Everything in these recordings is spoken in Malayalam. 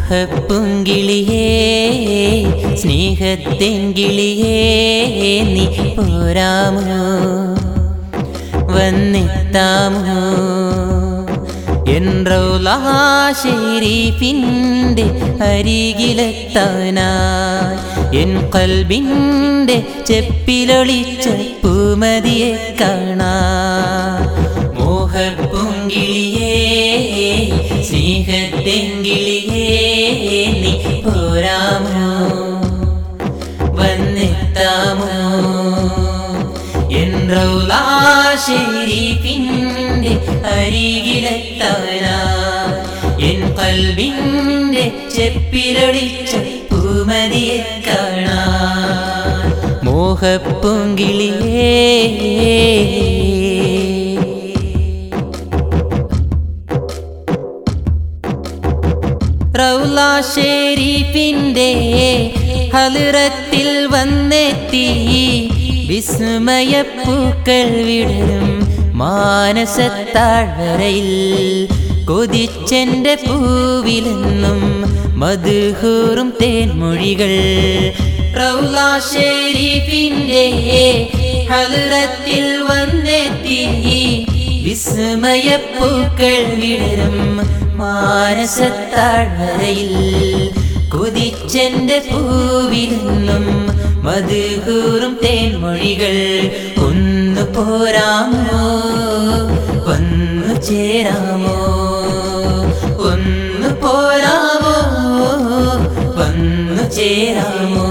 മോഹപ്പുങ്കിളിയേ സ്നേഹത്തെങ്കിളിയേ നീ പോരാമോ വന്നെത്താമോ ഷെരീഫിൻ്റെ അരികിലെത്താനായി എൻ കൽബിൻ്റെ ചെപ്പിലൊളിച്ച പൂമതിയെ കാണാ മോഹപ്പുങ്കിളിയേ സ്നേഹത്തെങ്കിളിയേ നീ പോരാമോ വന്നെത്താമോ എൻ ഷെരീഫിൻ്റെ അരികിലെത്താനാ എൻ കൽബിൻ്റെ ചെപ്പിലൊളിച്ച പൂമതിയെ കാണാ മോഹപ്പുങ്കിളിയേ റൗല ഷെരീഫിൻ്റെ ഹലിറത്തിൽ വന്നെത്തി വിസ്മയപ്പൂക്കൾ വിടരും മാനസത്താഴ്വരയിൽ കൊതിച്ചെൻ്റെ പൂവിലെന്നും മധുഹൂറും തേൻമൊഴികൾ റൗല ഷെരീഫിൻ്റെ ഹലിറത്തിൽ വന്നെത്തി വിസ്മയപ്പൂക്കൾ വിടരും മാനസത്താഴ്വരയിൽ കൊതിച്ചെന്റെ പൂവിലെന്നും മധുകൂറും തേൻമൊഴികൾ ഒന്നു പോരാമോ വന്നു ചേരാമോ ഒന്നു പോരാമോ വന്നു ചേരാമോ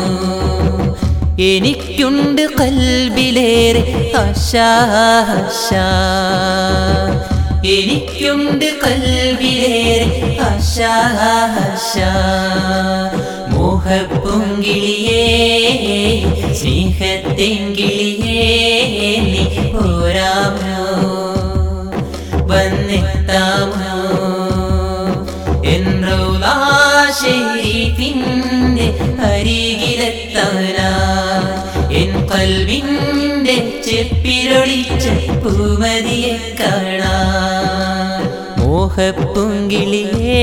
എനിക്കുണ്ട് കൽബിലേറെ ആശാശ എനിക്കുണ്ട് കൽബിലേറെ ആശാശ മോഹപ്പുങ്കിളിയേ സ്നേഹത്തെങ്കിളിയേ നീ പോരാമോ വന്നെത്താമോ ഷെരീഫിൻ്റെ അരികിലെത്താനാ എൻ കൽവിൻ്റെ ചെപ്പിലൊളിച്ച പൂമതിയെ കാണാ മോഹപ്പുങ്കിളിയേ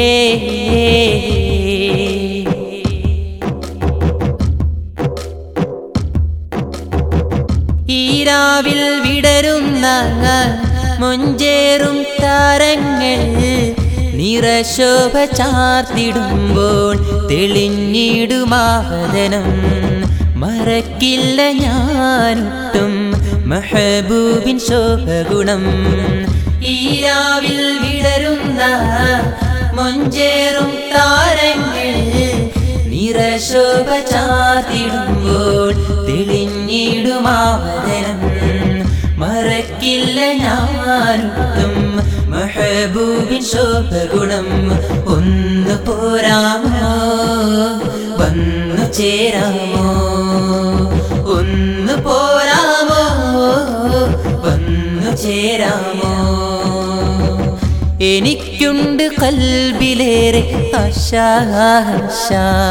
ഈരാവിൽ വിടരുന്ന മൊഞ്ചേറും താരങ്ങൾ നിറശോഭ ചാർത്തിടുമ്പോൾ തെളിഞ്ഞിടുമാവതനം മറക്കില്ല ഞാനൊട്ടും മഹബൂബിൻ ശോഭഗുണം ഈരാവിൽ വിടരുന്ന മൊഞ്ചേറും താരങ്ങൾ നിറശോഭ ചാർത്തിടുമ്പോൾ തെളിഞ്ഞിടുമാവതനം മറക്കില്ല ഞാനൊട്ടും മഹബൂബിൻ ശോഭഗുണം ഒന്ന് പോരാമോ വന്നു ചേരാമോ ഒന്ന് പോരാമോ വന്നു ചേരാമോ എനിക്കുണ്ട് കൽബിലേറെ ആശാശ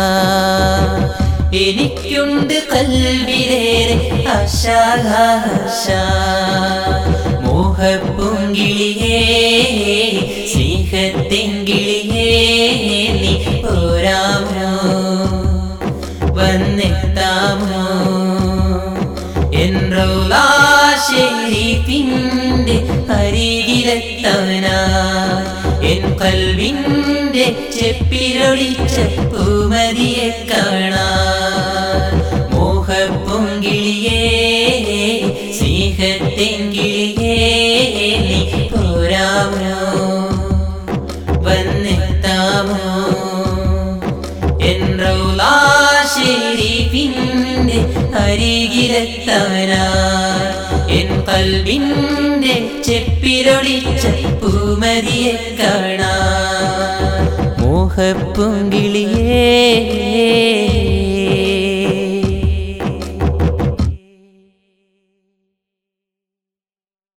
എനിക്കുണ്ട് കൽബിലേറെ ആശാശ മോഹപ്പുങ്കിളിയേ സ്നേഹത്തെങ്കിളിയേ നീ പോരാമോ വന്നെത്താമോ എൻ ഷെരീഫിൻ്റെ അരികിലെത്തവനാ എൻ കൽവിൻ്റെ ചെപ്പിലൊളിച്ച പൂമതിയെ കാണാ മോഹപ്പൊങ്കിളിയേ സ്നേഹത്തെങ്കിളിയേ നീ പോരാമോ വന്നെത്താമോ എൻ ഷെരീഫിൻ്റെ അരികിലെത്തവനാ എൻ കൽവിൻ്റെ ചെപ്പിലൊളിച്ച പൂമതിയെ കാണാ മോഹപ്പുങ്കിളിയേ